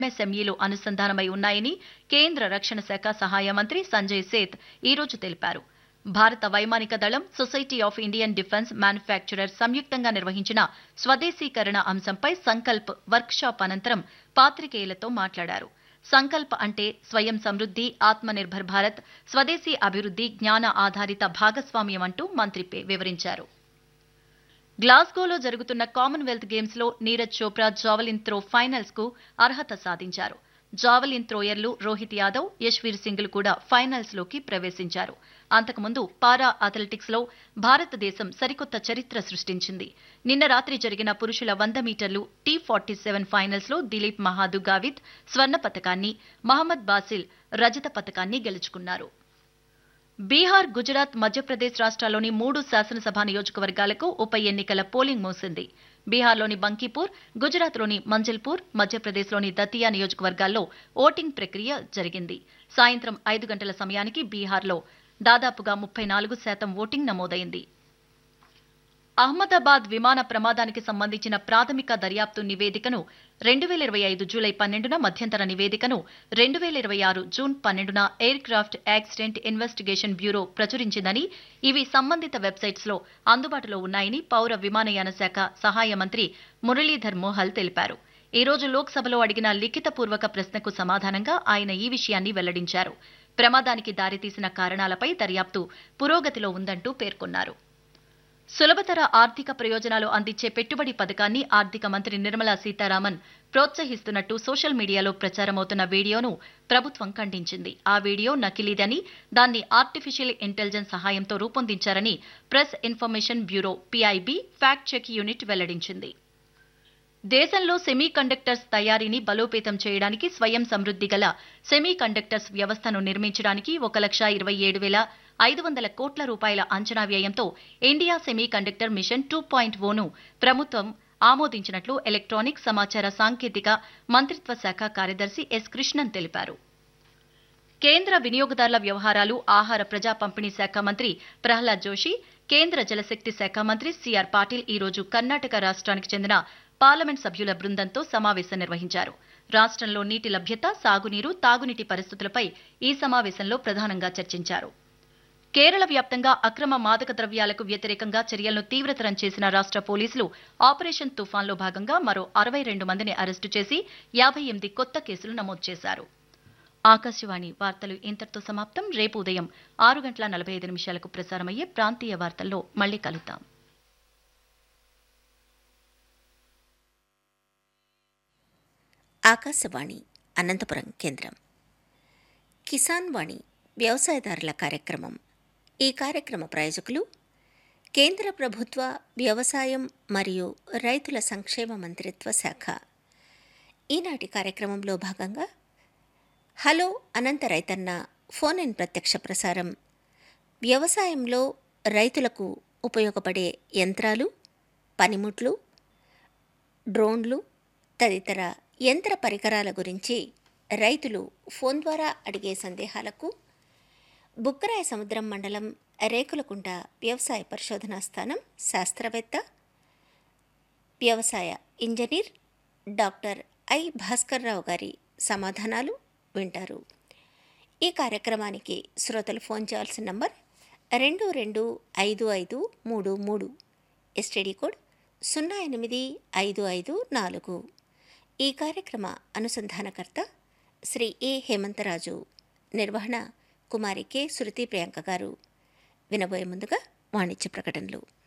ఎంఎస్ఎంఈలు అనుసంధానమై ఉన్నాయని కేంద్ర రక్షణ శాఖ సహాయ మంత్రి సంజయ్ సేత్ ఈ రోజు తెలిపారు భారత వైమానిక దళం society of Indian defence manufacturer సంయుక్తంగా నిర్వహించిన స్వదేశీకరణ అంశంపై సంకల్ప్ వర్క్షాప్ అనంతరం పాత్రికేయులతో మాట్లాడారు సంకల్ప్ అంటే స్వయం సమృద్ధి ఆత్మనిర్భర్ భారత్ స్వదేశీ అభివృద్ధి జ్ఞాన ఆధారిత భాగస్వామ్యం అంటూ మంత్రి పే- వివరించారు గ్లాస్గోలో జరుగుతున్న కామన్వెల్త్ గేమ్స్ లో Neeraj Chopra javelin throw finals కు అర్హత సాధించారు జావలిన్ త్రోయర్లు రోహిత్ యాదవ్ యశ్వీర్ సింగ్లు కూడా ఫైనల్స్ లోకి ప్రవేశించారు అంతకుముందు పారా అథ్లెటిక్స్ లో భారతదేశం సరికొత్త చరిత్ర సృష్టించింది నిన్న రాత్రి జరిగిన పురుషుల వంద మీటర్లు టీ ఫార్టీ సెవెన్ ఫైనల్స్ లో దిలీప్ మహాదు గావిత్ స్వర్ణ పతకాన్ని మహమ్మద్ బాసిల్ రజత పతకాన్ని గెలుచుకున్నారు బీహార్ గుజరాత్ మధ్యప్రదేశ్ రాష్ట్రాల్లోని మూడు శాసనసభ నియోజకవర్గాలకు ఉప ఎన్నికల పోలింగ్ మూసింది బీహార్లోని బంకీపూర్ గుజరాత్లోని మంజల్పూర్ మధ్యప్రదేశ్లోని దతియా నియోజకవర్గాల్లో ఓటింగ్ ప్రక్రియ జరిగింది సాయంత్రం ఐదు గంటల సమయానికి బీహార్లో దాదాపుగా ముప్పై నాలుగు శాతం ఓటింగ్ నమోదైంది అహ్మదాబాద్ విమాన ప్రమాదానికి సంబంధించిన ప్రాథమిక దర్యాప్తు నివేదికను రెండు వేల ఇరవై ఐదు జూలై పన్నెండున మధ్యంతర నివేదికను రెండు వేల ఇరవై ఆరు జూన్ పన్నెండున aircraft accident investigation bureau ప్రచురించిందని ఇవి సంబంధిత వెబ్సైట్స్లో అందుబాటులో ఉన్నాయని పౌర విమానయాన శాఖ సహాయ మంత్రి మురళీధర్ మోహల్ తెలిపారు ఈ రోజు లోక్సభలో అడిగిన లిఖితపూర్వక ప్రశ్నకు సమాధానంగా ఆయన ఈ విషయాన్ని వెల్లడించారు ప్రమాదానికి దారితీసిన కారణాలపై దర్యాప్తు పురోగతిలో ఉందంటూ పేర్కొన్నారు సులభతర ఆర్థిక ప్రయోజనాలు అందించే పెట్టుబడి పథకాన్ని ఆర్థిక మంత్రి నిర్మలా సీతారామన్ ప్రోత్సహిస్తున్నట్టు సోషల్ మీడియాలో ప్రచారమవుతున్న వీడియోను ప్రభుత్వం ఖండించింది ఆ వీడియో నకిలీదని దాన్ని ఆర్టిఫిషియల్ ఇంటెలిజెన్స్ సహాయంతో రూపొందించారని press information bureau PIB fact check unit వెల్లడించింది దేశంలో సెమీ కండక్టర్స్ తయారీని బలోపేతం చేయడానికి స్వయం సమృద్ధి గల సెమీ కండక్టర్స్ వ్యవస్థను నిర్మించడానికి ఒక లక్ష ఇరవై ఏడు వేల ఐదు వందల కోట్ల రూపాయల అంచనా వ్యయంతో India semiconductor mission two point one ప్రభుత్వం ఆమోదించినట్లు ఎలక్ట్రానిక్ సమాచార సాంకేతిక మంత్రిత్వ శాఖ కార్యదర్శి ఎస్ కృష్ణన్ తెలిపారు కేంద్ర వినియోగదారుల వ్యవహారాలు ఆహార ప్రజా పంపిణీ శాఖ మంత్రి ప్రహ్లాద్ జోషి కేంద్ర జలశక్తి శాఖ మంత్రి సిఆర్ పాటిల్ ఈ రోజు కర్ణాటక రాష్ట్రానికి చెందిన పార్లమెంట్ సభ్యుల బృందంతో సమావేశం నిర్వహించారు రాష్ట్రంలో నీటి లభ్యత సాగునీరు తాగునీటి పరిస్థితులపై ఈ సమావేశంలో ప్రధానంగా చర్చించారు కేరళ వ్యాప్తంగా అక్రమ మాదక ద్రవ్యాలకు వ్యతిరేకంగా చర్యలను తీవ్రతరం చేసిన రాష్ట్ర పోలీసులు ఆపరేషన్ తుఫాన్లో భాగంగా మరో అరవై రెండు మందిని అరెస్టు చేసి యాభై ఎనిమిది కొత్త కేసులు నమోదు చేశారు ఆకాశవాణి వార్తలు ఇంతటితో సమాప్తం రేపు ఉదయం ఆరు గంటల నలభై ఐదు నిమిషాలకు ప్రసారమయ్యే ప్రాంతీయ వార్తల్లో మళ్ళీ కలుద్దాం ఆకాశవాణి అనంతపురం కేంద్రం కిసాన్ వాణి వ్యవసాయదారుల కార్యక్రమం ఈ కార్యక్రమ ప్రాయోజకులు కేంద్ర ప్రభుత్వ వ్యవసాయం మరియు రైతుల సంక్షేమ మంత్రిత్వ శాఖ ఈనాటి కార్యక్రమంలో భాగంగా హలో అనంత రైతన్న ఫోన్ ఇన్ ప్రత్యక్ష ప్రసారం వ్యవసాయంలో రైతులకు ఉపయోగపడే యంత్రాలు పనిముట్లు డ్రోన్లు తదితర యంత్ర పరికరాల గురించి రైతులు ఫోన్ ద్వారా అడిగే సందేహాలకు బుక్కరాయ సముద్రం మండలం రేకులకుంట వ్యవసాయ పరిశోధనా స్థానం శాస్త్రవేత్త వ్యవసాయ ఇంజనీర్ డాక్టర్ ఐ భాస్కర్రావు గారి సమాధానాలు వింటారు ఈ కార్యక్రమానికి శ్రోతలు ఫోన్ చేయాల్సిన నంబర్ రెండు రెండు ఐదు ఐదు మూడు మూడు ఎస్టీడీ కోడ్ సున్నా ఎనిమిది ఐదు ఐదు నాలుగు ఈ కార్యక్రమ అనుసంధానకర్త శ్రీ ఏ హేమంతరాజు నిర్వహణ కుమారి కె శృతి ప్రియాంక గారు వినబోయే ముందుగా వాణిజ్య ప్రకటనలు